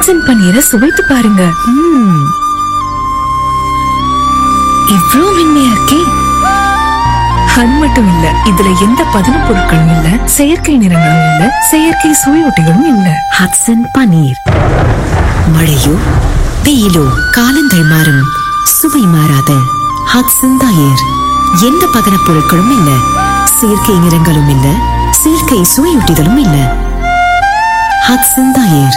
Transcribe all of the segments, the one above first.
ஹட்சன் பன்னீரை சுவைத்து பாருங்க ம்ம். இவ்ளோ மென்மையா இருக்கே அது மட்டும் இல்ல இதுல எந்த பதன பொருட்களும் இல்ல செயற்கை நிறங்களும் இல்ல செயற்கை சுவையொட்டிகளும் இல்ல ஹட்சன் பன்னீர் மழையோ வெயிலோ காலங்கள் மாறும் சுவை மாறாத ஹட்சன் தயிர் எந்த பதனப் பொருட்களும் இல்ல செயற்கை நிறங்களும் இல்ல செயற்கை சுவையூட்டிகளும் இல்ல ஹட்சன் தயிர்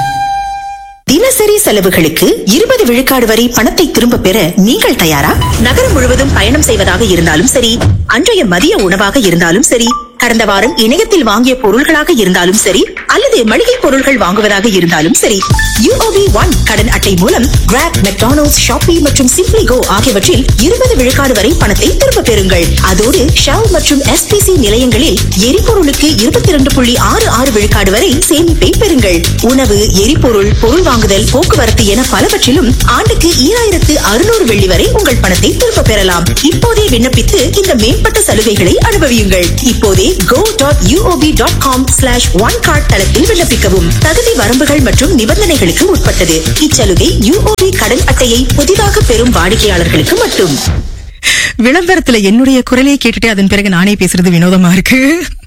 தினசரி செலவுகளுக்கு இருபது விழுக்காடு வரை பணத்தை திரும்ப பெற நீங்கள் தயாரா நகரம் முழுவதும் பயணம் செய்வதாக இருந்தாலும் சரி அன்றைய மதிய உணவாக இருந்தாலும் சரி கடந்த வாரம் இணையத்தில் வாங்கிய பொருள்களாக இருந்தாலும் சரி அல்லது மளிகை பொருள்கள் வாங்குவதாக இருந்தாலும் சரி யூஓபி ஒன் கடன் அட்டை மூலம் கிராப் மெக்டானல்ட்ஸ் ஷாப்பி மற்றும் சிம்ப்ளி கோ ஆகியவற்றில் இருபது விழுக்காடு வரை பணத்தை திரும்ப பெறுங்கள் அதோடு ஷெல் மற்றும் எஸ்பிசி நிலையங்களில் எரிபொருளுக்கு இருபத்தி இரண்டு புள்ளி ஆறு ஆறு விழுக்காடு வரை சேமிப்பை பெறுங்கள் உணவு எரிபொருள் பொருள் வாங்குதல் போக்குவரத்து என பலவற்றிலும் ஆண்டுக்கு ஈராயிரத்து அறுநூறு வெள்ளி வரை உங்கள் பணத்தை திரும்ப பெறலாம் இப்போதே விண்ணப்பித்து இந்த மேம்பட்ட சலுகைகளை அனுபவியுங்கள் இப்போதே go dot UOB dot com slash one card தளத்தில் விண்ணப்பிக்கவும் தகுதி வரம்புகள் மற்றும் நிபந்தனைகளுக்கு உட்பட்டது இச்சலுகை யூஓபி கடன் அட்டையை புதிதாக பெறும் வாடிக்கையாளர்களுக்கு மட்டும் விளம்பரத்துல என்னுடைய குரலை கேட்டுட்டு அதன் பிறகு நானே பேசுறது வினோதமா இருக்கு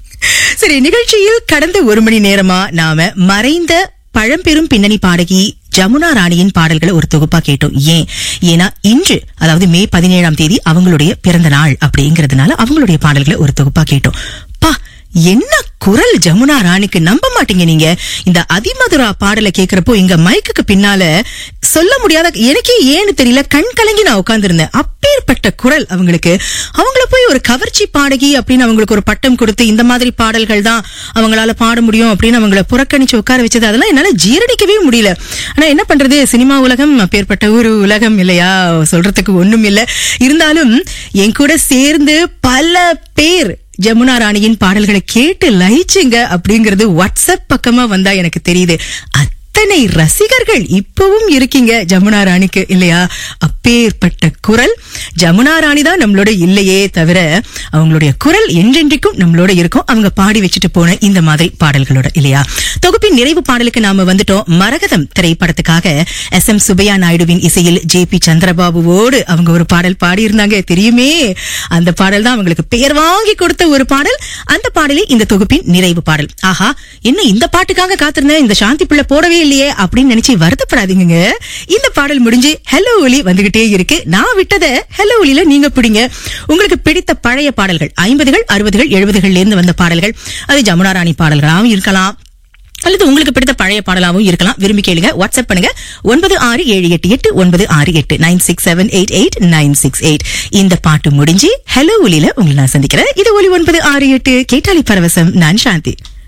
சரி நிகழ்ச்சியில் கடந்த ஒரு மணி நேரமா நாம மறைந்த பழம்பெரும் பின்னணி பாடகி ஜமுனா ராணியின் பாடல்களை ஒரு தொகுப்பா கேட்டோம் ஏன் ஏன்னா இன்று அதாவது மே பதினேழாம் தேதி அவங்களுடைய பிறந்த நாள் அப்படிங்கறதுனால அவங்களுடைய பாடல்களை ஒரு தொகுப்பா கேட்டோம் பா என்ன குரல் ஜமுனா ராணிக்கு நம்ப மாட்டீங்க நீங்க இந்த அதிமதுரா பாடலை கேக்குறப்போ இங்க மைக்குக்கு பின்னால சொல்ல முடியாத எனக்கே ஏன்னு தெரியல கண் கலங்கி நான் உட்கார்ந்திருந்தேன் அப்பேற்பட்ட குரல் அவங்களுக்கு அவங்கள போய் ஒரு கவர்ச்சி பாடகி அப்படின்னு அவங்களுக்கு ஒரு பட்டம் கொடுத்து இந்த மாதிரி பாடல்கள் தான் அவங்களால பாட முடியும் அப்படின்னு அவங்கள புறக்கணிச்சு உட்கார வச்சது அதெல்லாம் என்னால ஜீரணிக்கவே முடியல ஆனா என்ன பண்றது சினிமா உலகம் அப்பேற்பட்ட ஒரு உலகம் இல்லையா சொல்றதுக்கு ஒண்ணும் இல்ல இருந்தாலும் என் கூட சேர்ந்து பல பேர் ஜமுனா ராணியின் பாடல்களை கேட்டு லயிச்சுங்க அப்படிங்கறது வாட்ஸ்அப் பக்கமா வந்தா எனக்கு தெரியுது அத்தனை ரசிகர்கள் இப்பவும் இருக்கீங்க ஜமுனா ராணிக்கு இல்லையா அப்பேற்பட்ட குரல் ஜமுனா ராணி தான் நம்மளோட இல்லையே தவிர அவங்களுடைய குரல் என்றென்றைக்கும் நம்மளோட இருக்கும் அவங்க பாடி வச்சுட்டு போன இந்த மாதிரி பாடல்களோட இல்லையா தொகுப்பின் நிறைவு பாடலுக்கு நாம வந்துட்டோம் மரகதம் திரைப்படத்துக்காக எஸ் எம் சுபையா நாயுடுவின் இசையில் ஜே பி சந்திரபாபுவோடு அவங்க ஒரு பாடல் பாடியிருந்தாங்க தெரியுமே அந்த பாடல் தான் அவங்களுக்கு பெயர் வாங்கி கொடுத்த ஒரு பாடல் அந்த பாடலே இந்த தொகுப்பின் நிறைவு பாடல் ஆஹா என்ன இந்த பாட்டுக்காக காத்திருந்தேன் இந்த சாந்தி பிள்ளை போடவே இல்லையே அப்படின்னு நினைச்சு வருத்தப்படாதீங்க இந்த பாடல் முடிஞ்சு ஹலோ ஒலி வந்துகிட்டே இருக்கு நான் விட்டதை ஹலோ ஒலியில நீங்க பிடிங்க உங்களுக்கு பிடித்த பழைய பாடல்கள் ஐம்பதுகள் அறுபதுகள் எழுபதுகள்ல இருந்து வந்த பாடல்கள் அது ஜமுனா ராணி பாடல்களாகவும் இருக்கலாம் அல்லது உங்களுக்கு பிடித்த பழைய பாடலாகவும் இருக்கலாம் விரும்பி கேளுங்க வாட்ஸ்அப் பண்ணுங்க ஒன்பது ஆறு ஏழு எட்டு எட்டு ஒன்பது ஆறு எட்டு nine six seven eight eight nine six eight இந்த பாட்டு முடிஞ்சு ஹலோ ஒலியில உங்களை நான் சந்திக்கிறேன் இது ஒலி ஒன்பது ஆறு எட்டு கேட்டாளி பரவசம் நான் சாந்தி